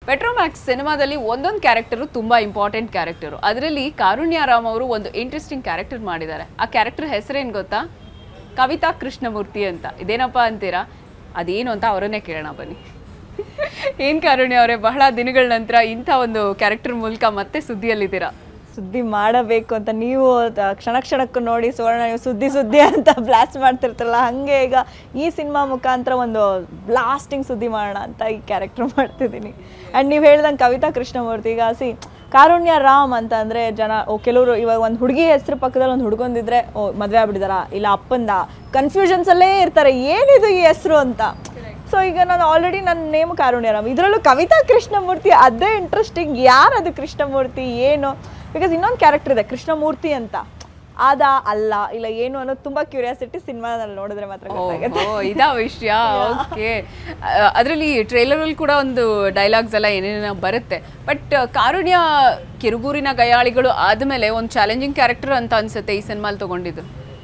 Petromax ಸಿನಿಮಾದಲ್ಲಿ ಒಂದೊಂದು character ತುಂಬಾ ಇಂಪಾರ್ಟೆಂಟ್ ಕ್ಯಾರೆಕ್ಟರು ಅದರಲ್ಲಿ ಕಾರುಣ್ಯರಾಮ್ ಅವರು ಒಂದು ಇಂಟ್ರೆಸ್ಟಿಂಗ್ ಕ್ಯಾರೆಕ್ಟರ್ ಮಾಡಿದ್ದಾರೆ ಆ ಕ್ಯಾರೆಕ್ಟರ್ ಹೆಸರೇನು ಗೊತ್ತಾ ಕವಿತಾ ಕೃಷ್ಣಮೂರ್ತಿ ಅಂತ ಇದೇನಪ್ಪ ಅಂತೀರಾ ಅದೇನು ಅಂತ ಅವರನ್ನೇ ಕೇಳೋಣ ಬನ್ನಿ ಏನ್ ಕಾರುಣ್ಯ ಅವರೇ ಬಹಳ ದಿನಗಳ ನಂತರ ಇಂಥ ಒಂದು ಕ್ಯಾರೆಕ್ಟರ್ ಮೂಲಕ ಮತ್ತೆ ಸುದ್ದಿಯಲ್ಲಿದ್ದೀರಾ ಸುದ್ದಿ ಮಾಡಬೇಕು ಅಂತ ನೀವು ತ- ಕ್ಷಣ ಕ್ಷಣಕ್ಕೂ ನೋಡಿ ಸುವರ್ಣ ನೀವು ಸುದ್ದಿ ಸುದ್ದಿ ಅಂತ ಬ್ಲಾಸ್ಟ್ ಮಾಡ್ತಿರ್ತಾರಲ್ಲ ಹಾಗೆ ಈಗ ಈ ಸಿನಿಮಾ ಮುಖಾಂತರ ಒಂದು ಬ್ಲಾಸ್ಟಿಂಗ್ ಸುದ್ದಿ ಮಾಡೋಣ ಅಂತ ಈ ಕ್ಯಾರೆಕ್ಟರ್ ಮಾಡ್ತಿದ್ದೀನಿ ಆ್ಯಂಡ್ ನೀವು ಹೇಳ್ದಂಗೆ ಕವಿತಾ ಕೃಷ್ಣಮೂರ್ತಿ ಈಗ ಸಿ ಕಾರುಣ್ಯ ರಾಮ್ ಅಂತ ಅಂದರೆ ಜನ ಓ ಕೆಲವರು ಇವಾಗ ಒಂದು ಹುಡುಗಿ ಹೆಸರು ಪಕ್ಕದಲ್ಲಿ ಒಂದು ಹುಡುಗೊಂದಿದ್ರೆ ಓ ಮದುವೆ ಆಗ್ಬಿಟ್ಟಿದಾರ ಇಲ್ಲ ಅಪ್ಪಂದ ಕನ್ಫ್ಯೂಷನ್ಸಲ್ಲೇ ಇರ್ತಾರೆ ಏನಿದು ಈ ಹೆಸರು ಅಂತ ಸೊ ಈಗ ನಾನು ಆಲ್ರೆಡಿ ನನ್ನ ನೇಮ್ ಕಾರುಣ್ಯರಾಮ್ ಇದರಲ್ಲೂ ಕವಿತಾ ಕೃಷ್ಣಮೂರ್ತಿ ಅದೇ ಇಂಟ್ರೆಸ್ಟಿಂಗ್ ಯಾರದು ಕೃಷ್ಣಮೂರ್ತಿ ಏನು ಬಿಕಾಸ್ ಇನ್ನೊಂದು ಕ್ಯಾರೆಕ್ಟರ್ ಇದೆ ಕೃಷ್ಣಮೂರ್ತಿ ಅಂತ ಅದ ಅಲ್ಲ ಇಲ್ಲ ಏನು ಅನ್ನೋದು ತುಂಬಾ ಕ್ಯೂರಿಯಾಸಿಟಿ ಸಿನಿಮಾದಲ್ಲಿ ನೋಡಿದ್ರೆ ಮಾತ್ರ ಗೊತ್ತಾಗುತ್ತೆ ಓ ಇದಾ ವಿಷಯ ಓಕೆ ಅದರಲ್ಲಿ ಟ್ರೈಲರಲ್ಲಿ ಕೂಡ ಒಂದು ಡೈಲಾಗ್ಸ್ ಎಲ್ಲ ಏನೇನೋ ಬರುತ್ತೆ ಬಟ್ ಕಾರುಣ್ಯ ಕಿರುಗೂರಿನ ಗಯಾಳಿಗಳು ಆದಮೇಲೆ ಒಂದು ಚಾಲೆಂಜಿಂಗ್ ಕ್ಯಾರೆಕ್ಟರ್ ಅಂತ ಅನ್ಸುತ್ತೆ ಈ ಸಿನಿಮಾಲ್ ತಗೊಂಡಿದ್ದು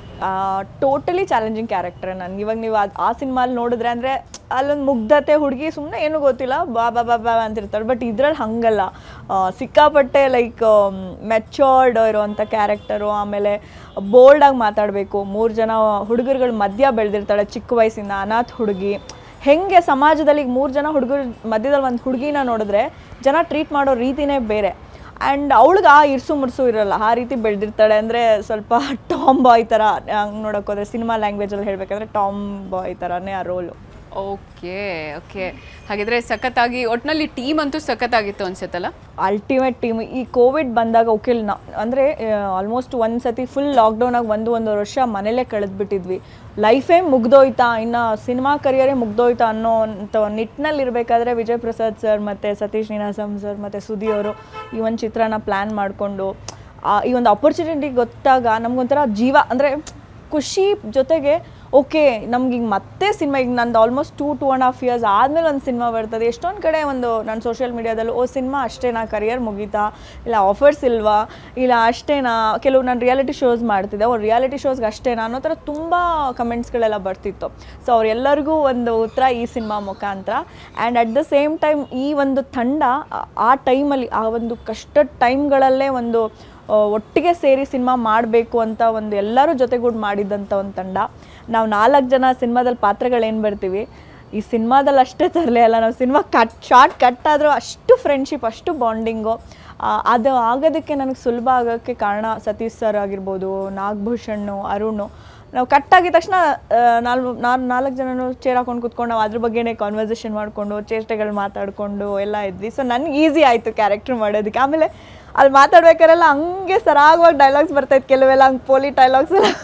ಟೋಟಲಿ ಚಾಲೆಂಜಿಂಗ್ ಕ್ಯಾರೆಕ್ಟರ್ ನನ್ಗೆ ಇವಾಗ ನೀವು ಅದ್- ಆ ಸಿನಿಮಾಲಿ ನೋಡಿದ್ರೆ ಅಂದರೆ ಅಲ್ಲೊಂದು ಮುಗ್ಧತೆ ಹುಡುಗಿ ಸುಮ್ಮನೆ ಏನು ಗೊತ್ತಿಲ್ಲ ಬಾ ಬಾ ಬಾ ಬಾ ಅಂತಿರ್ತಾಳೆ ಬಟ್ ಇದ್ರಲ್ಲಿ ಹಂಗಲ್ಲ ಆ, ಸಿಕ್ಕಾಪಟ್ಟೆ ಲೈಕ್ ಮೆಚೋರ್ಡ್ ಇರುವಂಥ ಕ್ಯಾರೆಕ್ಟರು ಆಮೇಲೆ ಬೋಲ್ಡಾಗಿ ಮಾತಾಡಬೇಕು ಮೂರು ಜನ ಹುಡುಗರುಗಳ ಮಧ್ಯ ಬೆಳೆದಿರ್ತಾಳೆ ಚಿಕ್ಕ ವಯಸ್ಸಿಂದ ಅನಾಥ ಹುಡುಗಿ ಹೆಂಗೆ ಸಮಾಜದಲ್ಲಿ ಈಗ ಮೂರು ಜನ ಹುಡುಗರು ಮಧ್ಯದಲ್ಲಿ ಒಂದು ಹುಡುಗಿನ ನೋಡಿದ್ರೆ ಜನ ಟ್ರೀಟ್ ಮಾಡೋ ರೀತಿನೇ ಬೇರೆ ಆ್ಯಂಡ್ ಅವಳಿಗೆ ಆ ಇರ್ಸು ಮುರ್ಸು ಇರಲ್ಲ ಆ ರೀತಿ ಬೆಳೆದಿರ್ತಾಳೆ ಅಂದರೆ ಸ್ವಲ್ಪ ಟಾಮ್ ಬಾಯ್ ಥರ ಹಂಗೆ ನೋಡೋಕೆ ಹೋದ್ರೆ ಸಿನಿಮಾ ಲ್ಯಾಂಗ್ವೇಜಲ್ಲಿ ಹೇಳಬೇಕಂದ್ರೆ ಟಾಮ್ ಬಾಯ್ ಥರನೇ ಆ ರೋಲು ಓಕೆ ಓಕೆ ಹಾಗಿದ್ರೆ ಸಖತ್ತಾಗಿ ಒಟ್ನಲ್ಲಿ ಟೀಮ್ ಅಂತೂ ಸಖತ್ತಾಗಿತ್ತು ಅನ್ಸುತ್ತಲ್ಲ ಅಲ್ಟಿಮೇಟ್ ಟೀಮ್ ಈ ಕೋವಿಡ್ ಬಂದಾಗ ಓಕೆ ನಾ ಅಂದರೆ ಆಲ್ಮೋಸ್ಟ್ ಒಂದು ಸತಿ ಫುಲ್ ಲಾಕ್ಡೌನಾಗಿ ಒಂದು ಒಂದೂವರೆ ವರ್ಷ ಮನೇಲೇ ಕಳೆದ್ಬಿಟ್ಟಿದ್ವಿ ಲೈಫೇ ಮುಗ್ದೋಯ್ತಾ ಇನ್ನು ಸಿನಿಮಾ ಕರಿಯರೇ ಮುಗ್ದೋಯ್ತಾ ಅನ್ನೋ ಅಂತ ನಿಟ್ಟಿನಲ್ಲಿ ಇರಬೇಕಾದ್ರೆ ವಿಜಯ್ ಪ್ರಸಾದ್ ಸರ್ ಮತ್ತು ಸತೀಶ್ ನೀನಾಸಂ ಸರ್ ಮತ್ತು ಸುದಿ ಅವರು ಈ ಒಂದು ಚಿತ್ರನ ಪ್ಲ್ಯಾನ್ ಮಾಡಿಕೊಂಡು ಈ ಒಂದು ಅಪರ್ಚುನಿಟಿ ಗೊತ್ತಾಗ ನಮಗೊಂಥರ ಜೀವ ಅಂದರೆ ಖುಷಿ ಜೊತೆಗೆ ಓಕೆ ನಮ್ಗೆ ಈಗ ಮತ್ತೆ ಸಿನಿಮಾ ಈಗ ನಂದು almost two two and half years ಆದಮೇಲೆ ಒಂದು ಸಿನಿಮಾ ಬರ್ತದೆ ಎಷ್ಟೊಂದು ಕಡೆ ಒಂದು ನಾನು ಸೋಷಿಯಲ್ ಮೀಡಿಯಾದಲ್ಲಿ ಓ ಸಿನಿಮಾ ಅಷ್ಟೇನಾ ಕರಿಯರ್ ಮುಗೀತಾ ಇಲ್ಲ ಆಫರ್ಸ್ ಇಲ್ವಾ ಇಲ್ಲ ಅಷ್ಟೇನಾ ಕೆಲವು ನಾನು ರಿಯಾಲಿಟಿ ಶೋಸ್ ಮಾಡ್ತಿದ್ದೆ ಅವ್ರು ರಿಯಾಲಿಟಿ ಶೋಸ್ಗೆ ಅಷ್ಟೇನಾ ಅನ್ನೋ ಥರ ತುಂಬ ಕಮೆಂಟ್ಸ್ಗಳೆಲ್ಲ ಬರ್ತಿತ್ತು ಸೊ ಅವ್ರೆಲ್ಲರಿಗೂ ಒಂದು ಉತ್ತರ ಈ ಸಿನಿಮಾ ಮುಖಾಂತರ and at the same time ಈ ಒಂದು ತಂಡ ಆ- ಆ ಟೈಮಲ್ಲಿ ಆ ಒಂದು ಕಷ್ಟದ ಟೈಮ್ಗಳಲ್ಲೇ ಒಂದು ಆ, ಒಟ್ಟಿಗೆ ಸೇರಿ ಸಿನಿಮಾ ಮಾಡಬೇಕು ಅಂತ ಒಂದು ಎಲ್ಲರೂ ಜೊತೆಗೂಡಿ ಮಾಡಿದ್ದಂಥ ಒಂದು ತಂಡ ನಾವು ನಾಲ್ಕು ಜನ ಸಿನಿಮಾದಲ್ಲಿ ಪಾತ್ರಗಳೇನು ಬರ್ತೀವಿ ಈ ಸಿನಿಮಾದಲ್ಲಿ ಅಷ್ಟೇ ತರಲೇ ಅಲ್ಲ ನಾವು ಸಿನಿಮಾ ಕಟ್ ಶಾರ್ಟ್ ಕಟ್ ಆದರೂ ಅಷ್ಟು ಫ್ರೆಂಡ್ಶಿಪ್ ಅಷ್ಟು ಬಾಂಡಿಂಗು ಅದು ಆಗೋದಕ್ಕೆ ನನಗೆ ಸುಲಭ ಆಗೋಕ್ಕೆ ಕಾರಣ ಸತೀಶ್ ಸರ್ ಆಗಿರ್ಬೋದು ನಾಗಭೂಷಣ್ಣು ಅರುಣು ನಾವು ಕಟ್ ಆಗಿದ ತಕ್ಷಣ ನಾಲ್ಕು ನಾನು ನಾಲ್ಕು ಜನನು ಚೇರ್ ಹಾಕೊಂಡು ಕೂತ್ಕೊಂಡು ನಾವು ಅದ್ರ ಬಗ್ಗೆನೇ ಕಾನ್ವರ್ಸೇಷನ್ ಮಾಡಿಕೊಂಡು ಚೇಷ್ಟೆಗಳು ಮಾತಾಡಿಕೊಂಡು ಎಲ್ಲ ಇದ್ವಿ ಸೊ ನನಗೆ ಈಸಿ ಆಯಿತು ಕ್ಯಾರೆಕ್ಟರ್ ಮಾಡೋದಕ್ಕೆ ಆಮೇಲೆ ಅಲ್ಲಿ ಮಾತಾಡ್ಬೇಕಾರೆಲ್ಲ ಹಂಗೆ ಸರಾಗವಾಗಿ ಡೈಲಾಗ್ಸ್ ಬರ್ತಾಯಿತ್ತು ಕೆಲವೆಲ್ಲ ಹಂಗೆ ಪೋಲಿ ಡೈಲಾಗ್ಸ್ ಎಲ್ಲ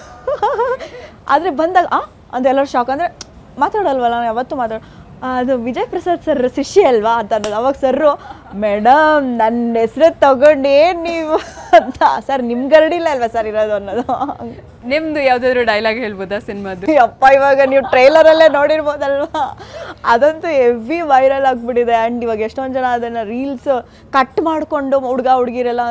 ಆದರೆ ಬಂದಾಗ ಆ ಅಂತ ಎಲ್ಲರೂ ಶಾಕ್ ಅಂದರೆ ಮಾತಾಡಲ್ವಲ್ಲ ನಾನು ಯಾವತ್ತೂ ಮಾತಾಡ ಅದು ವಿಜಯ್ ಪ್ರಸಾದ್ ಸರ್ ಶಿಷ್ಯ ಅಲ್ವಾ ಅಂತ ಅನ್ನೋದು ಅವಾಗ ಸರ್ರು ಮೇಡಮ್ ನನ್ನ ಹೆಸರು ತಗೊಂಡು ಏನು ನೀವು ಅಂತ ಸರ್ ನಿಮ್ಮ ಗರಡಿಲ್ಲ ಅಲ್ವಾ ಸರ್ ಇರೋದು ಅನ್ನೋದು ನಿಮ್ದು ಯಾವ್ದಾದ್ರು ಡೈಲಾಗ್ ಹೇಳ್ಬೋದಾ ಸಿನಿಮಾದು ಅಪ್ಪ ಇವಾಗ ನೀವು ಟ್ರೈಲರಲ್ಲೇ ನೋಡಿರ್ಬೋದಲ್ವಾ ಅದಂತೂ ಹೆವಿ ವೈರಲ್ ಆಗಿಬಿಟ್ಟಿದೆ ಆ್ಯಂಡ್ ಇವಾಗ ಎಷ್ಟೊಂದು ಜನ ಅದನ್ನು ರೀಲ್ಸ್ ಕಟ್ ಮಾಡಿಕೊಂಡು ಹುಡುಗ ಹುಡುಗಿರೆಲ್ಲ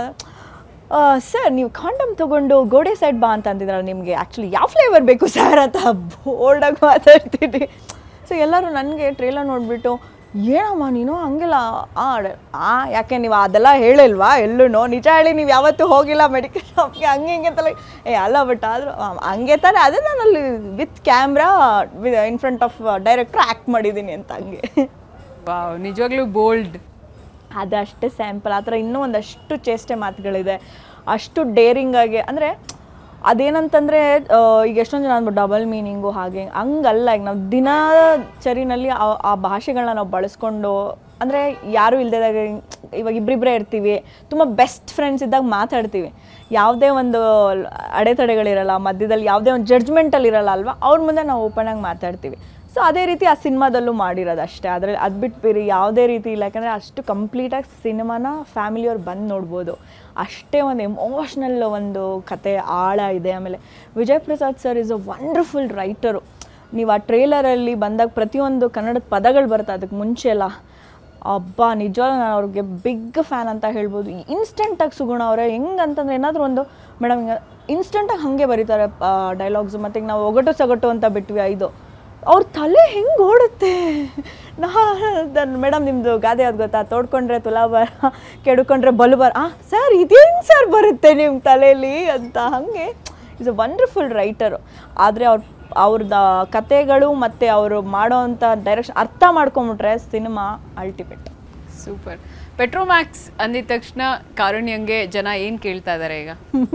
ಸರ್ ನೀವು ಕಾಂಡಮ್ ತೊಗೊಂಡು ಗೋಡೆ ಸೈಡ್ ಬಾ ಅಂತ ಅಂತಿದ್ರಲ್ಲ ನಿಮಗೆ ಆ್ಯಕ್ಚುಲಿ ಯಾವ ಫ್ಲೇವರ್ ಬೇಕು ಸರ್ ಅಂತ ಬೋಲ್ಡಾಗಿ ಮಾತಾಡ್ತೀನಿ ಸೊ ಎಲ್ಲರೂ ನನಗೆ ಟ್ರೈಲರ್ ನೋಡಿಬಿಟ್ಟು ಏನಮ್ಮ ನೀನು ಹಂಗೆಲ್ಲ ಆ ಆ ಯಾಕೆ ನೀವು ಅದೆಲ್ಲ ಹೇಳಿಲ್ವಾ ಎಲ್ಲೂ ನಿಜ ಹೇಳಿ ನೀವು ಯಾವತ್ತೂ ಹೋಗಿಲ್ಲ ಮೆಡಿಕಲ್ ಶಾಪ್ಗೆ ಹಂಗೆ ಹಿಂಗೆ ಅಂತೆಲ್ಲ ಏ ಅಲ್ಲ ಬಟ್ ಆದರೂ ಹಂಗೆ ತಾನೇ ಅದೇ ನಾನು ಅಲ್ಲಿ with camera in front of director act ಮಾಡಿದ್ದೀನಿ ಅಂತ ಹಂಗೆ ವಾವ್ ನಿಜವಾಗ್ಲೂ ಬೋಲ್ಡ್ ಅದಷ್ಟೇ ಸ್ಯಾಂಪಲ್ ಆ ಥರ ಇನ್ನೂ ಒಂದಷ್ಟು ಚೇಷ್ಟೆ ಮಾತುಗಳಿದೆ ಅಷ್ಟು ಡೇರಿಂಗಾಗಿ ಅಂದರೆ ಅದೇನಂತಂದರೆ ಈಗ ಎಷ್ಟೊಂದು ಜನ ಅಂದ್ಬಿಟ್ಟು ಡಬಲ್ ಮೀನಿಂಗು ಹಾಗೆ ಹಂಗಲ್ಲ ಈಗ ನಾವು ದಿನಚರಿನಲ್ಲಿ ಆ ಆ ಭಾಷೆಗಳನ್ನ ನಾವು ಬಳಸ್ಕೊಂಡು ಅಂದರೆ ಯಾರೂ ಇಲ್ದಿದಾಗ ಇವಾಗ ಇಬ್ಬರಿಬ್ಬರೇ ಇರ್ತೀವಿ ತುಂಬ ಬೆಸ್ಟ್ ಫ್ರೆಂಡ್ಸ್ ಇದ್ದಾಗ ಮಾತಾಡ್ತೀವಿ ಯಾವುದೇ ಒಂದು ಅಡೆತಡೆಗಳಿರಲ್ಲ ಮಧ್ಯದಲ್ಲಿ ಯಾವುದೇ ಒಂದು ಜಡ್ಜ್ಮೆಂಟಲ್ಲಿ ಇರಲ್ಲ ಅಲ್ವಾ ಅವ್ರ ಮುಂದೆ ನಾವು ಓಪನ್ ಆಗಿ ಮಾತಾಡ್ತೀವಿ ಸೊ ಅದೇ ರೀತಿ ಆ ಸಿನಿಮಾದಲ್ಲೂ ಮಾಡಿರೋದು ಅಷ್ಟೇ ಅದ್ರಲ್ಲಿ ಅದು ಬಿಟ್ಟು ಬೇರೆ ಯಾವುದೇ ರೀತಿ ಇಲ್ಲ ಯಾಕಂದರೆ ಅಷ್ಟು ಕಂಪ್ಲೀಟಾಗಿ ಸಿನಿಮಾನ ಫ್ಯಾಮಿಲಿಯವ್ರು ಬಂದು ನೋಡ್ಬೋದು ಅಷ್ಟೇ ಒಂದು ಎಮೋಷ್ನಲ್ ಒಂದು ಕತೆ ಆಳ ಇದೆ ಆಮೇಲೆ Vijay Prasad sir is a wonderful writer ನೀವು ಆ ಟ್ರೇಲರಲ್ಲಿ ಬಂದಾಗ ಪ್ರತಿಯೊಂದು ಕನ್ನಡದ ಪದಗಳು ಬರುತ್ತೆ ಅದಕ್ಕೆ ಮುಂಚೆ ಎಲ್ಲ ಅಬ್ಬಾ ನಿಜವಾಗ್ಲೂ ನಾನು ಅವ್ರಿಗೆ ಬಿಗ್ ಫ್ಯಾನ್ ಅಂತ ಹೇಳ್ಬೋದು ಇನ್ಸ್ಟೆಂಟಾಗಿ ಸುಗುಣ ಅವರೇ ಹೆಂಗೆ ಅಂತಂದ್ರೆ ಏನಾದರೂ ಒಂದು ಮೇಡಮ್ ಹಿಂಗೆ ಇನ್ಸ್ಟೆಂಟಾಗಿ ಹಾಗೆ ಬರೀತಾರೆ ಡೈಲಾಗ್ಸು ಮತ್ತು ಈಗ ನಾವು ಒಗಟು ಸೊಗಟು ಅಂತ ಬಿಟ್ವಿ ಐದು ಅವ್ರ ತಲೆ ಹೆಂಗೆ ಓಡುತ್ತೆ ನಾ ಮೇಡಮ್ ನಿಮ್ಮದು ಗಾದೆ ಯಾವ್ದು ಗೊತ್ತಾ ತೋಡ್ಕೊಂಡ್ರೆ ತುಲಾಭಾರ ಕೆಡ್ಕೊಂಡ್ರೆ ಬಲುಬಾರ ಆ ಸರ್ ಇದೇನು ಸರ್ ಬರುತ್ತೆ ನಿಮ್ಮ ತಲೆಯಲ್ಲಿ ಅಂತ ಹಾಗೆ ಇಸ್ ಅ ವಂಡರ್ಫುಲ್ ರೈಟರು ಆದರೆ ಅವ್ರ ಅವ್ರದ್ದು ಕತೆಗಳು ಮತ್ತು ಅವರು ಮಾಡೋವಂಥ ಡೈರೆಕ್ಷನ್ ಅರ್ಥ ಮಾಡ್ಕೊಂಬಿಟ್ರೆ ಸಿನಿಮಾ ಅಲ್ಟಿಮೇಟ್ ಸೂಪರ್ ಪೆಟ್ರೋಮ್ಯಾಕ್ಸ್ ಅಂದಿದ ತಕ್ಷಣ ಕಾರುಣ್ಯಂಗೆ ಜನ ಏನು ಕೇಳ್ತಾ ಇದ್ದಾರೆ ಈಗ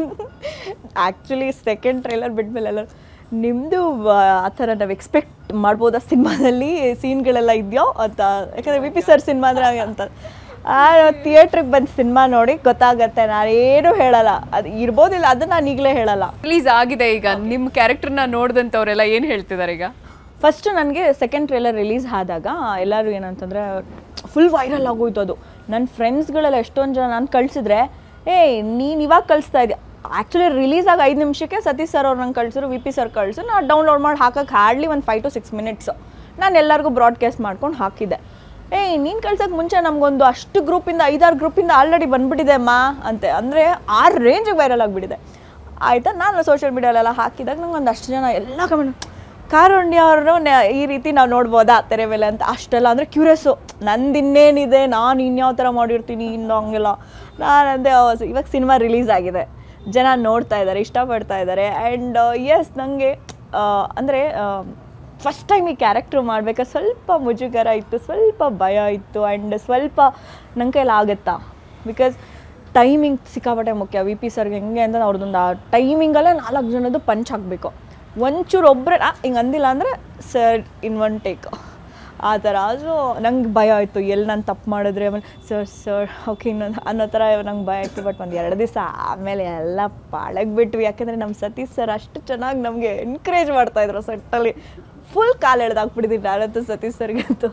ಆ್ಯಕ್ಚುಲಿ ಸೆಕೆಂಡ್ ಟ್ರೈಲರ್ ಬಿಟ್ಮೇಲೆ ಎಲ್ಲರೂ ನಿಮ್ಮದು ಆ ಥರ ನಾವು ಎಕ್ಸ್ಪೆಕ್ಟ್ ಮಾಡ್ಬೋದಾ ಸಿನಿಮಾದಲ್ಲಿ ಸೀನ್ಗಳೆಲ್ಲ ಇದೆಯೋ ಅಂತ ಯಾಕಂದರೆ ವಿ ಪಿ ಸರ್ ಸಿನಿಮಾ ಅಂದರೆ ಹಾಗೆ ಅಂತ ಥಿಯೇಟ್ರಿಗೆ ಬಂದು ಸಿನಿಮಾ ನೋಡಿ ಗೊತ್ತಾಗತ್ತೆ ನಾನೇನು ಹೇಳಲ್ಲ ಅದು ಇರ್ಬೋದಿಲ್ಲ ಅದನ್ನ ನಾನು ಈಗಲೇ ಹೇಳಲ್ಲ ರಿಲೀಸ್ ಆಗಿದೆ ಈಗ ನಿಮ್ಮ ಕ್ಯಾರೆಕ್ಟರ್ನ ನೋಡಿದಂಥವ್ರೆಲ್ಲ ಏನು ಹೇಳ್ತಿದ್ದಾರೆ ಈಗ ಫಸ್ಟ್ ನನಗೆ ಸೆಕೆಂಡ್ ಟ್ರೇಲರ್ ರಿಲೀಸ್ ಆದಾಗ ಎಲ್ಲರೂ ಏನಂತಂದರೆ ಫುಲ್ ವೈರಲ್ ಆಗೋಯ್ತು ಅದು ನನ್ನ ಫ್ರೆಂಡ್ಸ್ಗಳೆಲ್ಲ ಎಷ್ಟೊಂದು ಜನ ನಾನು ಕಳಿಸಿದ್ರೆ ಏಯ್ ನೀನು ಇವಾಗ ಕಳಿಸ್ತಾ ಇದೆಯಾ ಆ್ಯಕ್ಚುಲಿ ರಿಲೀಸ್ ಆಗಿ ಐದು ನಿಮಿಷಕ್ಕೆ ಸತೀಶ್ ಸರ್ ಅವ್ರು ನಂಗೆ ಕಳಿಸಿದ್ರು ವಿ ಪಿ ಸರ್ ಕಳಿಸು ನಾನು ಡೌನ್ಲೋಡ್ ಮಾಡಿ ಹಾಕಕ್ಕೆ ಹಾರ್ಡ್ಲಿ ಒಂದು ಫೈವ್ ಟು ಸಿಕ್ಸ್ ಮಿನಿಟ್ಸು ನಾನು ಎಲ್ಲರಿಗೂ ಬ್ರಾಡ್ಕಾಸ್ಟ್ ಮಾಡ್ಕೊಂಡು ಹಾಕಿದ್ದೆ ಏಯ್ ನೀನು ಕಳ್ಸೋಕ್ಕೆ ಮುಂಚೆ ನಮಗೊಂದು ಅಷ್ಟು ಗ್ರೂಪಿಂದ ಐದಾರು ಗ್ರೂಪಿಂದ ಆಲ್ರೆಡಿ ಬಂದ್ಬಿಟ್ಟಿದೆ ಅಮ್ಮ ಅಂತೆ ಅಂದರೆ ಆ ರೇಂಜಿಗೆ ವೈರಲ್ ಆಗಿಬಿಟ್ಟಿದೆ ಆಯಿತಾ ನಾನು ಸೋಷಿಯಲ್ ಮೀಡಿಯಲ್ಲೆಲ್ಲ ಹಾಕಿದಾಗ ನಂಗೆ ಒಂದಷ್ಟು ಜನ ಎಲ್ಲ ಕಮೆಂಟ್ ಕಾರುಣ್ಯ ಅವ್ರನ್ನು ಈ ರೀತಿ ನಾವು ನೋಡ್ಬೋದಾ ತೆರೆ ಮೇಲೆ ಅಂತ ಅಷ್ಟೆಲ್ಲ ಅಂದರೆ ಕ್ಯೂರಿಯಸ್ಸು ನಂದು ಇನ್ನೇನಿದೆ ನಾನು ಇನ್ಯಾವ ಥರ ಮಾಡಿರ್ತೀನಿ ಇನ್ನು ಹಂಗೆಲ್ಲ ನಾನು ಅಂದೆ "ಹೌದು, ಇವಾಗ ಸಿನಿಮಾ ರಿಲೀಸ್ ಆಗಿದೆ ಜನ ನೋಡ್ತಾ ಇದ್ದಾರೆ ಇಷ್ಟಪಡ್ತಾ ಇದ್ದಾರೆ ಆ್ಯಂಡ್ ಎಸ್ ನನಗೆ ಅಂದರೆ ಫಸ್ಟ್ ಟೈಮ್ ಈ ಕ್ಯಾರೆಕ್ಟ್ರ್ ಮಾಡ್ಬೇಕಾದ್ರೆ ಸ್ವಲ್ಪ ಮುಜುಗರ ಇತ್ತು ಸ್ವಲ್ಪ ಭಯ ಇತ್ತು ಆ್ಯಂಡ್ ಸ್ವಲ್ಪ ನನ್ನ ಕೈಲಿ ಆಗುತ್ತಾ ಬಿಕಾಸ್ ಟೈಮಿಂಗ್ ಸಿಕ್ಕಾಪಟ್ಟೆ ಮುಖ್ಯ ವಿ ಪಿ ಸರ್ಗೆ ಹೆಂಗೆ ಅಂತ ಅವ್ರದ್ದೊಂದು ಆ ಟೈಮಿಂಗಲ್ಲೇ ನಾಲ್ಕು ಜನದ್ದು ಪಂಚ್ ಹಾಕಬೇಕು ಒಂಚೂರು ಒಬ್ಬರೇ ಹಿಂಗೆ ಅಂದಿಲ್ಲ ಅಂದರೆ ಸರ್ ಇನ್ ಒನ್ ಟೇಕ್ ಆ ಥರ ಸೊ ನಂಗೆ ಭಯ ಆಯಿತು ಎಲ್ಲಿ ನಾನು ತಪ್ಪು ಮಾಡಿದ್ರೆ ಆಮೇಲೆ ಸರ್ ಸರ್ ಓಕೆ ಇನ್ನೊಂದು ಅನ್ನೋ ಥರ ನಂಗೆ ಭಯ ಆಯಿತು ಬಟ್ ಒಂದು ಎರಡು ದಿವಸ ಆಮೇಲೆ ಎಲ್ಲ ಪಾಳಗೆ ಬಿಟ್ವಿ ಯಾಕೆಂದರೆ ನಮ್ಮ ಸತೀಶ್ ಸರ್ ಅಷ್ಟು ಚೆನ್ನಾಗಿ ನಮಗೆ ಎನ್ಕರೇಜ್ ಮಾಡ್ತಾಯಿದ್ರು ಸೆಟ್ಟಲ್ಲಿ ಫುಲ್ ಕಾಲು ಎಳ್ದಾಕ್ಬಿಟ್ಟಿದ್ದೀನಿ ನಾನಂತೂ ಸತೀಶ್ ಸರ್ಗೆ ಅಂತೂ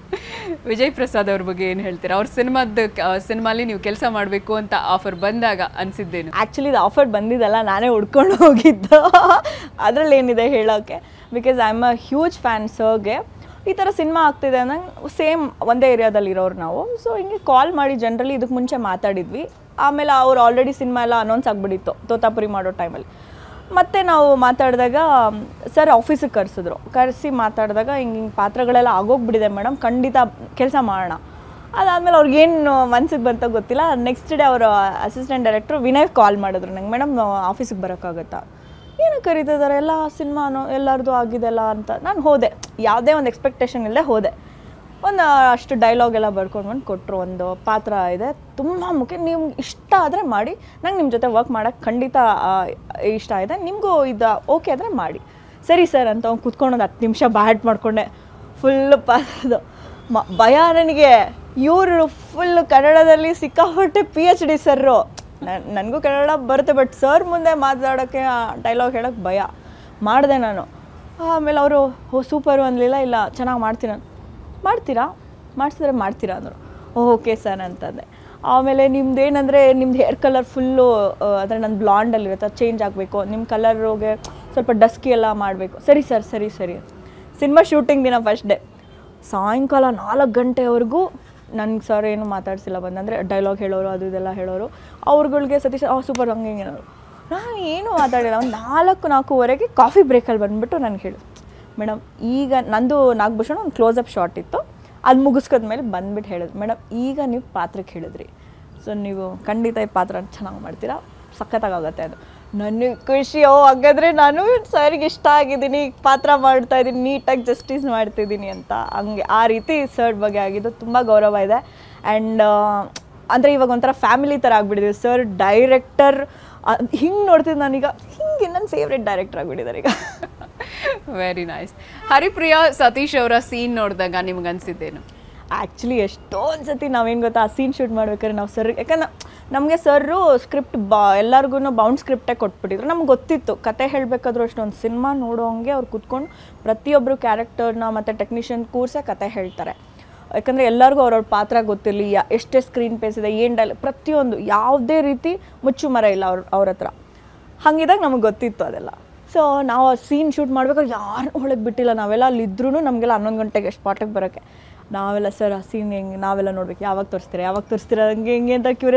ವಿಜಯ್ ಪ್ರಸಾದ್ ಅವ್ರ ಬಗ್ಗೆ ಏನು ಹೇಳ್ತೀರಾ ಅವ್ರ ಸಿನಿಮಾದ ಸಿನಿಮಾಲಿ ನೀವು ಕೆಲಸ ಮಾಡಬೇಕು ಅಂತ ಆಫರ್ ಬಂದಾಗ ಅನ್ಸಿದ್ದೇನು ಆ್ಯಕ್ಚುಲಿ ಇದು ಆಫರ್ ಬಂದಿದ್ದಲ್ಲ ನಾನೇ ಹುಡ್ಕೊಂಡು ಹೋಗಿದ್ದು ಅದರಲ್ಲಿ ಏನಿದೆ ಹೇಳೋಕ್ಕೆ because I am a huge fan ಸರ್ಗೆ ಈ ಥರ ಸಿನಿಮಾ ಆಗ್ತಿದೆ ಅನ್ನಂಗೆ ಸೇಮ್ ಒಂದೇ ಏರಿಯಾದಲ್ಲಿ ಇರೋರು ನಾವು ಸೊ ಹಿಂಗೆ ಕಾಲ್ ಮಾಡಿ ಜನರಲಿ ಇದಕ್ಕೆ ಮುಂಚೆ ಮಾತಾಡಿದ್ವಿ ಆಮೇಲೆ ಅವ್ರು ಆಲ್ರೆಡಿ ಸಿನಿಮಾ ಎಲ್ಲ ಅನೌನ್ಸ್ ಆಗಿಬಿಟ್ಟಿತ್ತು ತೋತಾಪುರಿ ಮಾಡೋ ಟೈಮಲ್ಲಿ ಮತ್ತೆ ನಾವು ಮಾತಾಡಿದಾಗ ಸರ್ ಆಫೀಸಿಗೆ ಕರೆಸಿದ್ರು ಕರೆಸಿ ಮಾತಾಡಿದಾಗ ಹಿಂಗೆ ಹಿಂಗೆ ಪಾತ್ರಗಳೆಲ್ಲ ಆಗೋಗ್ಬಿಟ್ಟಿದೆ ಮೇಡಮ್ ಖಂಡಿತ ಕೆಲಸ ಮಾಡೋಣ ಅದಾದಮೇಲೆ ಅವ್ರಿಗೇನು ಮನ್ಸಿಗೆ ಬಂತ ಗೊತ್ತಿಲ್ಲ ನೆಕ್ಸ್ಟ್ ಡೇ ಅವರು ಅಸಿಸ್ಟೆಂಟ್ ಡೈರೆಕ್ಟ್ರು ವಿನಯ್ ಕಾಲ್ ಮಾಡಿದ್ರು ನಂಗೆ ಮೇಡಮ್ ಆಫೀಸಿಗೆ ಬರೋಕ್ಕಾಗತ್ತಾ ಏನು ಕರೀತಿದ್ದಾರೆ ಎಲ್ಲ ಸಿನಿಮಾನು ಎಲ್ಲರದು ಆಗಿದೆಲ್ಲ ಅಂತ ನಾನು ಹೋದೆ ಯಾವುದೇ ಒಂದು ಎಕ್ಸ್ಪೆಕ್ಟೇಷನ್ ಇಲ್ಲದೆ ಹೋದೆ ಒಂದು ಅಷ್ಟು ಡೈಲಾಗ್ ಎಲ್ಲ ಬರ್ಕೊಂಡು ಬಂದು ಕೊಟ್ಟರು ಒಂದು ಪಾತ್ರ ಇದೆ ತುಂಬ ಮುಖ್ಯ ನಿಮ್ಗೆ ಇಷ್ಟ ಆದರೆ ಮಾಡಿ ನಂಗೆ ನಿಮ್ಮ ಜೊತೆ ವರ್ಕ್ ಮಾಡೋಕ್ಕೆ ಖಂಡಿತ ಆ, ಇಷ್ಟ ಇದೆ ನಿಮಗೂ ಇದು ಓಕೆ ಆದರೆ ಮಾಡಿ ಸರಿ ಸರ್ ಅಂತ ಅವ್ನು ಕುತ್ಕೊಂಡು ಒಂದು ಹತ್ತು ನಿಮಿಷ ಬ್ಯಾಟ್ ಮಾಡಿಕೊಂಡೆ ಫುಲ್ ಪಾತ್ರದ್ದು ಮ ಭಯ ನನಗೆ ಇವರು ಫುಲ್ ಕನ್ನಡದಲ್ಲಿ ಸಿಕ್ಕಾಪಟ್ಟೆ ಪಿ ಎಚ್ ಡಿ ಸರ್ರು ನನಗೂ ಕನ್ನಡ ಬರುತ್ತೆ ಬಟ್ ಸರ್ ಮುಂದೆ ಮಾತಾಡೋಕ್ಕೆ ಡೈಲಾಗ್ ಹೇಳೋಕ್ಕೆ ಭಯ ಮಾಡಿದೆ ನಾನು ಆಮೇಲೆ ಅವರು ಓ ಸೂಪರು ಅನ್ನಲಿಲ್ಲ ಇಲ್ಲ ಚೆನ್ನಾಗಿ ಮಾಡ್ತೀನಿ ಅಂತ ಮಾಡ್ತೀರಾ ಮಾಡಿಸಿದ್ರೆ ಮಾಡ್ತೀರಾ ಅಂದರು ಓಕೆ ಸರ್ ಅಂತಂದೆ ಆಮೇಲೆ ನಿಮ್ದು ಏನಂದರೆ ನಿಮ್ದು ಹೇರ್ ಕಲರ್ ಫುಲ್ಲು ಅಂದರೆ ನನ್ನ ಬ್ಲಾಂಡಲ್ಲಿರುತ್ತೆ ಅದು ಚೇಂಜ್ ಆಗಬೇಕು ನಿಮ್ಮ ಕಲರ್ಗೆ ಸ್ವಲ್ಪ ಡಸ್ಕಿ ಎಲ್ಲ ಮಾಡಬೇಕು ಸರಿ ಸರ್ ಸರಿ ಸರಿ ಸಿನಿಮಾ ಶೂಟಿಂಗ್ ದಿನ ಫಸ್ಟ್ ಡೇ ಸಾಯಂಕಾಲ ನಾಲ್ಕು ಗಂಟೆವರೆಗೂ ನನಗೆ ಸರ್ ಏನು ಮಾತಾಡ್ಸಿಲ್ಲ ಬಂದಂದರೆ ಡೈಲಾಗ್ ಹೇಳೋರು ಅದು ಇದೆಲ್ಲ ಹೇಳೋರು ಅವ್ರುಗಳಿಗೆ ಸತೀಶ್ ಆ ಸೂಪರ್ ಹಂಗೆ ಹಿಂಗೆ ಅನ್ನೋರು ನಾನು ಏನು ಮಾತಾಡಿಲ್ಲ ಒಂದು ನಾಲ್ಕು ನಾಲ್ಕೂವರೆಗೆ ಕಾಫಿ ಬ್ರೇಕಲ್ಲಿ ಬಂದುಬಿಟ್ಟು ನನಗೆ ಹೇಳು ಮೇಡಮ್ ಈಗ ನಂದು ನಾಗಭೂಷಣ ಒಂದು ಕ್ಲೋಸಪ್ ಶಾಟ್ ಇತ್ತು ಅದು ಮುಗಿಸ್ಕೊಂಡ್ಮೇಲೆ ಬಂದ್ಬಿಟ್ಟು ಹೇಳಿದ್ರು ಮೇಡಮ್ ಈಗ ನೀವು ಪಾತ್ರಕ್ಕೆ ಹೇಳಿದ್ರಿ ಸೊ ನೀವು ಖಂಡಿತ ಈ ಪಾತ್ರ ಚೆನ್ನಾಗಿ ಮಾಡ್ತೀರಾ ಸಖತ್ತಾಗತ್ತೆ ಅದು ನನಗೆ ಖುಷಿ ಓ ಹಾಗಾದರೆ ನಾನು ಸರ್ಗೆ ಇಷ್ಟ ಆಗಿದ್ದೀನಿ ಪಾತ್ರ ಮಾಡ್ತಾ ಇದ್ದೀನಿ ನೀಟಾಗಿ ಜಸ್ಟಿಸ್ ಮಾಡ್ತಿದ್ದೀನಿ ಅಂತ ಹಂಗೆ ಆ ರೀತಿ ಸರ್ ಬಗ್ಗೆ ಆಗಿದ್ದು ತುಂಬ ಗೌರವ ಇದೆ ಆ್ಯಂಡ್ ಅಂದರೆ ಇವಾಗ ಒಂಥರ ಫ್ಯಾಮಿಲಿ ಥರ ಆಗ್ಬಿಟ್ಟಿದೆ ಸರ್ ಡೈರೆಕ್ಟರ್ ಹಿಂಗೆ ನೋಡ್ತಿದ್ದು ನಾನೀಗ ಹಿಂಗೆ ನನ್ನ ಫೇವ್ರೆಟ್ ಡೈರೆಕ್ಟರ್ ಆಗಿಬಿಟ್ಟಿದ್ದಾರೆ ಈಗ ವೆರಿ ನೈಸ್ ಹರಿಪ್ರಿಯಾ ಸತೀಶ್ ಅವರ ಸೀನ್ ನೋಡಿದಾಗ ನಿಮ್ಗೆ ಅನ್ಸಿದ್ದೇನು ಆ್ಯಕ್ಚುಲಿ ಎಷ್ಟೊಂದು ಸತಿ ನಾವೇನು ಗೊತ್ತಾ ಆ ಸೀನ್ ಶೂಟ್ ಮಾಡ್ಬೇಕಾದ್ರೆ ನಾವು ಸರ್ ಯಾಕಂದ್ರೆ ನಮಗೆ ಸರ್ರು ಸ್ಕ್ರಿಪ್ಟ್ ಬಾ ಎಲ್ಲರಿಗೂ ಬೌಂಡ್ ಸ್ಕ್ರಿಪ್ಟೇ ಕೊಟ್ಬಿಟ್ಟಿದ್ರು ನಮ್ಗೆ ಗೊತ್ತಿತ್ತು ಕತೆ ಹೇಳಬೇಕಾದ್ರೂ ಅಷ್ಟೊಂದು ಸಿನಿಮಾ ನೋಡೋಂಗೆ ಅವ್ರು ಕುತ್ಕೊಂಡು ಪ್ರತಿಯೊಬ್ಬರು ಕ್ಯಾರೆಕ್ಟರ್ನ ಮತ್ತು ಟೆಕ್ನಿಷಿಯನ್ ಕೂರ್ಸೇ ಕತೆ ಹೇಳ್ತಾರೆ ಯಾಕಂದರೆ ಎಲ್ಲರಿಗೂ ಅವ್ರವ್ರ ಪಾತ್ರ ಗೊತ್ತಿರಲಿ ಯಾ ಎಷ್ಟೇ ಸ್ಕ್ರೀನ್ ಪೇಸ್ ಇದೆ ಏನು ಡೈಲಾಗ್ ಪ್ರತಿಯೊಂದು ಯಾವುದೇ ರೀತಿ ಮುಚ್ಚು ಮರ ಇಲ್ಲ ಅವ್ರ ಅವ್ರ ಹತ್ರ ಹಂಗಿದಾಗ ನಮಗೆ ಗೊತ್ತಿತ್ತು ಅದೆಲ್ಲ ಸೊ ನಾವು ಆ ಸೀನ್ ಶೂಟ್ ಮಾಡ್ಬೇಕಾದ್ರೆ ಯಾರು ಒಳಗೆ ಬಿಟ್ಟಿಲ್ಲ ನಾವೆಲ್ಲ ಅಲ್ಲಿ ಇದ್ರೂ ನಮಗೆಲ್ಲ ಹನ್ನೊಂದು ಗಂಟೆಗೆ ಸ್ಪಾಟಿಗೆ ಬರೋಕ್ಕೆ ನಾವೆಲ್ಲ ಸರ್ ಆ ಸೀನ್ ಹೆಂಗೆ ನಾವೆಲ್ಲ ನೋಡ್ಬೇಕು ಯಾವಾಗ ತೋರಿಸ್ತೀರಾ ಯಾವಾಗ ತೋರಿಸ್ತೀರಾ ಹಂಗೆ ಹಿಂಗೆ ಅಂತ ಕ್ಯೂರಿಯಸ್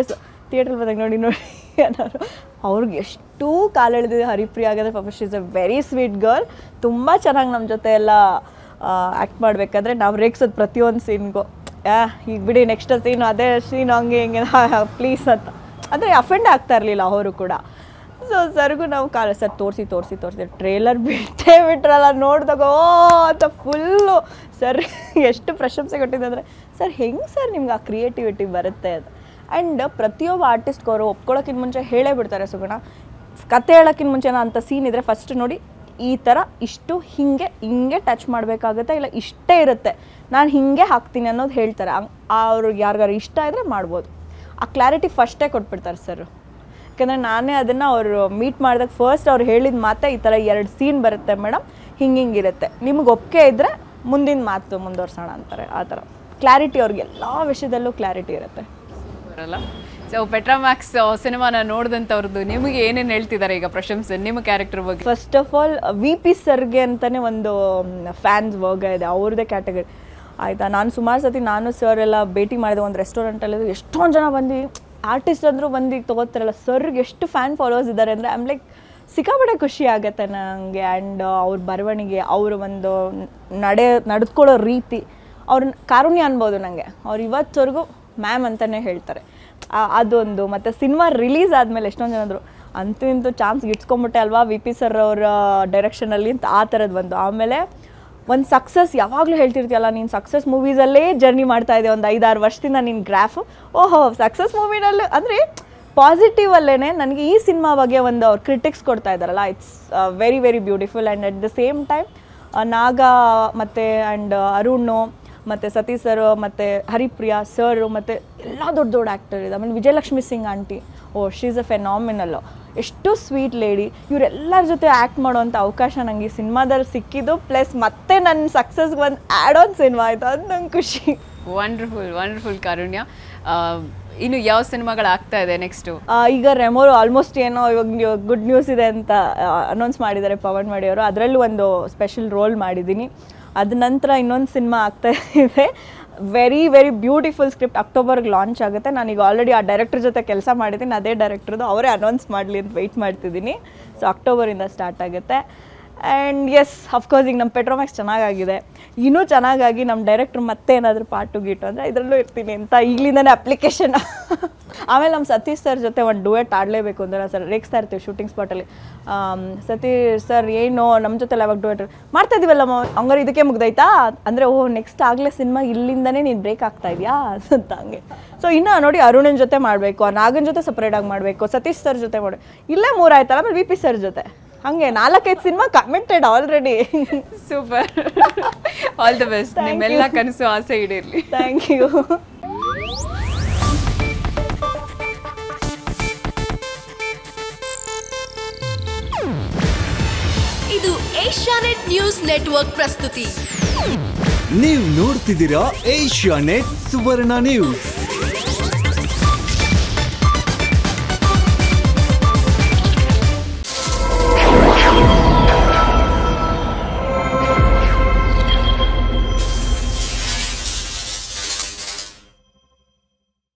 ಥಿಯೇಟ್ರಲ್ಲಿ ಬಂದಾಗ ನೋಡಿ ನೋಡಿ ಅನ್ನೋರು ಅವ್ರಿಗೆ ಎಷ್ಟು ಕಾಲೆಳೆದಿದೆ ಹರಿಪ್ರಿಯ ಆಗಿದ್ರೆ ಪಾಪ she's a very sweet girl ತುಂಬ ಚೆನ್ನಾಗಿ ನಮ್ಮ ಜೊತೆ ಎಲ್ಲ ಆ್ಯಕ್ಟ್ ಮಾಡಬೇಕಾದ್ರೆ ನಾವು ರೇಗ್ಸೋದು ಪ್ರತಿಯೊಂದು ಸೀನ್ಗೂ ಯಾ ಈಗ ಬಿಡಿ ನೆಕ್ಸ್ಟ್ ಸೀನು ಅದೇ ಸೀನ್ ಹಂಗೆ ಹಿಂಗೆ ಪ್ಲೀಸ್ ಅಂತ ಅಂದರೆ ಅಫೆಂಡ್ ಆಗ್ತಾ ಇರಲಿಲ್ಲ ಅವರು ಕೂಡ ಸೊ ಸರ್ಗೂ ನಾವು ಕಾಲ ಸರ್ ತೋರಿಸಿ ತೋರಿಸಿ ತೋರಿಸಿ ಟ್ರೇಲರ್ ಬಿಟ್ಟೇ ಬಿಟ್ರಲ್ಲ ನೋಡಿದಾಗ ಓ ಅಂತ ಫುಲ್ಲು ಸರ್ ಎಷ್ಟು ಪ್ರಶಂಸೆ ಕೊಟ್ಟಿದ್ದೆ ಅಂದರೆ ಸರ್ ಹೆಂಗೆ ಸರ್ ನಿಮ್ಗೆ ಆ ಕ್ರಿಯೇಟಿವಿಟಿ ಬರುತ್ತೆ ಅದು ಆ್ಯಂಡ್ ಪ್ರತಿಯೊಬ್ಬ ಆರ್ಟಿಸ್ಟ್ಗೂ ಅವರು ಒಪ್ಕೊಳ್ಳೋಕ್ಕಿಂತ ಮುಂಚೆ ಹೇಳೇ ಬಿಡ್ತಾರೆ ಸುಗುಣ ಕತೆ ಹೇಳೋಕ್ಕಿಂತ ಮುಂಚೆ ಅಂಥ ಸೀನ್ ಇದ್ದರೆ ಫಸ್ಟ್ ನೋಡಿ ಈ ಥರ ಇಷ್ಟು ಹಿಂಗೆ ಹಿಂಗೆ ಟಚ್ ಮಾಡಬೇಕಾಗುತ್ತೆ ಇಲ್ಲ ಇಷ್ಟೇ ಇರುತ್ತೆ ನಾನು ಹಿಂಗೆ ಹಾಕ್ತೀನಿ ಅನ್ನೋದು ಹೇಳ್ತಾರೆ ಅವ್ರಿಗೆ ಯಾರಿಗಾರು ಇಷ್ಟ ಇದ್ದರೆ ಮಾಡ್ಬೋದು ಆ ಕ್ಲಾರಿಟಿ ಫಸ್ಟೇ ಕೊಟ್ಬಿಡ್ತಾರೆ ಸರ್ ಯಾಕಂದರೆ ನಾನೇ ಅದನ್ನು ಅವರು ಮೀಟ್ ಮಾಡಿದಾಗ ಫಸ್ಟ್ ಅವ್ರು ಹೇಳಿದ ಮಾತೇ ಈ ಥರ ಎರಡು ಸೀನ್ ಬರುತ್ತೆ ಮೇಡಮ್ ಹಿಂಗೆ ಹಿಂಗಿರುತ್ತೆ ನಿಮ್ಗೆ ಒಪ್ಪಿಗೆ ಇದ್ದರೆ ಮುಂದಿನ ಮಾತು ಮುಂದುವರ್ಸೋಣ ಅಂತಾರೆ ಆ ಥರ ಕ್ಲಾರಿಟಿ ಅವ್ರಿಗೆ ಎಲ್ಲ ವಿಷಯದಲ್ಲೂ ಕ್ಲಾರಿಟಿ ಇರುತ್ತೆ ಬರಲ್ಲ ಸೊ ಪೆಟ್ರಾಮ್ಯಾಕ್ಸ್ ಸಿನಿಮಾನ ನೋಡಿದಂಥವ್ರದ್ದು ನಿಮಗೆ ಏನೇನು ಹೇಳ್ತಿದ್ದಾರೆ ಈಗ ಪ್ರಶಂಸೆ ನಿಮ್ಮ ಕ್ಯಾರೆಕ್ಟರ್ ಬಗ್ಗೆ first of all V P ಸರ್ಗೆ ಅಂತಲೇ ಒಂದು ಫ್ಯಾನ್ಸ್ ವರ್ಗ ಇದೆ ಅವ್ರದ್ದೇ ಕ್ಯಾಟಗರಿ ಆಯಿತಾ ನಾನು ಸುಮಾರು ಸತಿ ನಾನು ಸರ್ ಎಲ್ಲ ಭೇಟಿ ಮಾಡಿದೆ ಒಂದು ರೆಸ್ಟೋರೆಂಟಲ್ಲಿ ಎಷ್ಟೊಂದು ಜನ ಬಂದು ಆರ್ಟಿಸ್ಟ್ ಅಂದರೂ ಬಂದು ಈಗ ತೊಗೋತಾರಲ್ಲ ಸರ್ಗೆ ಎಷ್ಟು ಫ್ಯಾನ್ ಫಾಲೋವರ್ಸ್ ಇದ್ದಾರೆ ಅಂದರೆ ಐಮ್ ಲೈಕ್ ಸಿಕ್ಕಾಪಟ್ಟೆ ಖುಷಿ ಆಗುತ್ತೆ ನನಗೆ ಆ್ಯಂಡ್ ಅವ್ರ ಬರವಣಿಗೆ ಅವ್ರ ಒಂದು ನಡೆ ನಡೆದುಕೊಳ್ಳೋ ರೀತಿ ಅವ್ರ ಕಾರುಣ್ಯ ಅನ್ಬೋದು ನನಗೆ ಅವ್ರು ಇವತ್ತವರೆಗೂ ಮ್ಯಾಮ್ ಅಂತಲೇ ಹೇಳ್ತಾರೆ ಆ- ಅದೊಂದು ಮತ್ತು ಸಿನಿಮಾ ರಿಲೀಸ್ ಆದಮೇಲೆ ಎಷ್ಟೊಂದು ಜನ ಅಂದರು ಅಂತೂ ಇಂತೂ ಚಾನ್ಸ್ ಗಿಟ್ಸ್ಕೊಂಬಿಟ್ಟೆ ಅಲ್ವಾ ವಿ ಪಿ ಸರ್ ಅವರ ಡೈರೆಕ್ಷನಲ್ಲಿ ಅಂತ ಆ ಥರದ್ದು ಬಂದು ಆಮೇಲೆ ಒಂದು ಸಕ್ಸಸ್ ಯಾವಾಗಲೂ ಹೇಳ್ತಿರ್ತೀಯಲ್ಲ ನೀನು ಸಕ್ಸಸ್ ಮೂವೀಸಲ್ಲೇ ಜರ್ನಿ ಮಾಡ್ತಾ ಇದೆ ಒಂದು ಐದಾರು ವರ್ಷದಿಂದ ನಿನ್ನ ಗ್ರಾಫ್ ಓಹೋ ಸಕ್ಸಸ್ ಮೂವಿನಲ್ಲಿ ಅಂದರೆ ಪಾಸಿಟಿವ್ ಅಲ್ಲೇ ನನಗೆ ಈ ಸಿನಿಮಾ ಬಗ್ಗೆ ಒಂದು ಅವ್ರು ಕ್ರಿಟಿಕ್ಸ್ ಕೊಡ್ತಾ ಇದ್ದಾರಲ್ಲ it's very very beautiful and at the same time ನಾಗ ಮತ್ತು ಆ್ಯಂಡ್ ಅರುಣ್ ಮತ್ತು ಸತೀಶ್ ಸರ್ ಮತ್ತು ಹರಿಪ್ರಿಯಾ ಸರ್ ಮತ್ತು ಎಲ್ಲ ದೊಡ್ಡ ದೊಡ್ಡ ಆ್ಯಕ್ಟರ್ ಇದೆ ಆಮೇಲೆ Vijayalakshmi Singh aunty oh she's a phenomenal ಎಷ್ಟು ಸ್ವೀಟ್ ಲೇಡಿ ಇವರೆಲ್ಲರ ಜೊತೆ ಆ್ಯಕ್ಟ್ ಮಾಡೋವಂಥ ಅವಕಾಶ ನನಗೆ ಈ ಸಿನಿಮಾದಲ್ಲಿ ಸಿಕ್ಕಿದ್ದು ಪ್ಲಸ್ ಮತ್ತೆ ನನ್ನ ಸಕ್ಸಸ್ಗೆ ಒಂದು ಆ್ಯಡ್ ಆನ್ ಸಿನಿಮಾ ಆಯಿತು ಅದು ನಂಗೆ ಖುಷಿ ವಂಡರ್ಫುಲ್ ವಂಡರ್ಫುಲ್ ಕಾರುಣ್ಯ ಆ, ಇನ್ನು ಯಾವ ಸಿನಿಮಾಗಳು ಆಗ್ತಾ ಇದೆ ನೆಕ್ಸ್ಟು ಆ, ಈಗ ರೆಮೋರು ಆಲ್ಮೋಸ್ಟ್ ಏನೋ ಇವಾಗ ಗುಡ್ ನ್ಯೂಸ್ ಇದೆ ಅಂತ ಅನೌನ್ಸ್ ಮಾಡಿದ್ದಾರೆ ಪವನ್ ಮಾಡಿ ಅವರು ಅದರಲ್ಲೂ ಒಂದು ಸ್ಪೆಷಲ್ ರೋಲ್ ಮಾಡಿದ್ದೀನಿ ಅದ ನಂತರ ಇನ್ನೊಂದು ಸಿನಿಮಾ ಆಗ್ತಾ ಇದೆ ವೆರಿ ವೆರಿ ಬ್ಯೂಟಿಫುಲ್ ಸ್ಕ್ರಿಪ್ಟ್ ಅಕ್ಟೋಬರ್ಗೆ ಲಾಂಚ್ ಆಗುತ್ತೆ ನಾನೀಗ ಆಲ್ರೆಡಿ ಆ ಡೈರೆಕ್ಟರ್ ಜೊತೆ ಕೆಲಸ ಮಾಡಿದ್ದೀನಿ ಅದೇ ಡೈರೆಕ್ಟ್ರದ್ದು ಅವರೇ ಅನೌನ್ಸ್ ಮಾಡಲಿ ಅಂತ ವೆಯ್ಟ್ ಮಾಡ್ತಿದ್ದೀನಿ ಸೊ ಅಕ್ಟೋಬರಿಂದ ಸ್ಟಾರ್ಟ್ ಆಗುತ್ತೆ ಆ್ಯಂಡ್ ಎಸ್ ಅಫ್ಕೋರ್ಸ್ ಈಗ ನಮ್ಮ ಪೆಟ್ರೋಮ್ಯಾಕ್ಸ್ ಚೆನ್ನಾಗಾಗಿದೆ ಇನ್ನೂ ಚೆನ್ನಾಗಾಗಿ ನಮ್ಮ ಡೈರೆಕ್ಟ್ರ್ ಮತ್ತೆ ಏನಾದರೂ ಪಾಟು ಗೀಟು ಅಂದರೆ ಇದರಲ್ಲೂ ಇರ್ತೀನಿ ಅಂತ ಈಗಲಿಂದನೇ ಅಪ್ಲಿಕೇಶನ್ ಆಮೇಲೆ ನಮ್ಮ ಸತೀಶ್ ಸರ್ ಜೊತೆ ಒಂದು ಡುವೆಟ್ ಆಡಲೇಬೇಕು ಅಂದರೆ ಸರ್ ರೇಗಿಸ್ತಾ ಇರ್ತೀವಿ ಶೂಟಿಂಗ್ ಸ್ಪಾಟಲ್ಲಿ ಸತೀಶ್ ಸರ್ ಏನು ನಮ್ಮ ಜೊತೆ ಯಾವಾಗ ಡುವೆಟ್ ಮಾಡ್ತಾ ಇದೀವಲ್ಲ ಮ ಹಂಗಾರೆ ಇದಕ್ಕೆ ಮುಗ್ದೈತಾ ಅಂದರೆ ಓಹ್ ನೆಕ್ಸ್ಟ್ ಆಗಲೇ ಸಿನಿಮಾ ಇಲ್ಲಿಂದನೇ ನೀನು ಬ್ರೇಕ್ ಆಗ್ತಾ ಇದೆಯಾ ಅಂತ ಹಂಗೆ ಸೊ ಇನ್ನು ನೋಡಿ ಅರುಣನ್ ಜೊತೆ ಮಾಡಬೇಕು ಆ ನಾಗನ್ ಜೊತೆ ಸಪ್ರೇಟಾಗಿ ಮಾಡಬೇಕು ಸತೀಶ್ ಸರ್ ಜೊತೆ ಮಾಡಿ ಇಲ್ಲೇ ಮೂರಾಯ್ತಲ್ಲ ಆಮೇಲೆ ವಿ ಪಿ ಸರ್ ಜೊತೆ ಹಾಗೆ ನಾಲ್ಕೈದು cinema committed already super all the best Thank ನಿಮ್ಮೆಲ್ಲ you. ಕನಸು ಆಸೆ ಈಡೇರ್ಲಿ ಥ್ಯಾಂಕ್ ಯು ಇದು ಏಷ್ಯಾನೆಟ್ ನ್ಯೂಸ್ ನೆಟ್ವರ್ಕ್ ಪ್ರಸ್ತುತಿ ನೀವು ನೋಡ್ತಿದ್ದೀರಾ ಏಷ್ಯಾ ನೆಟ್ ಸುವರ್ಣ ನ್ಯೂಸ್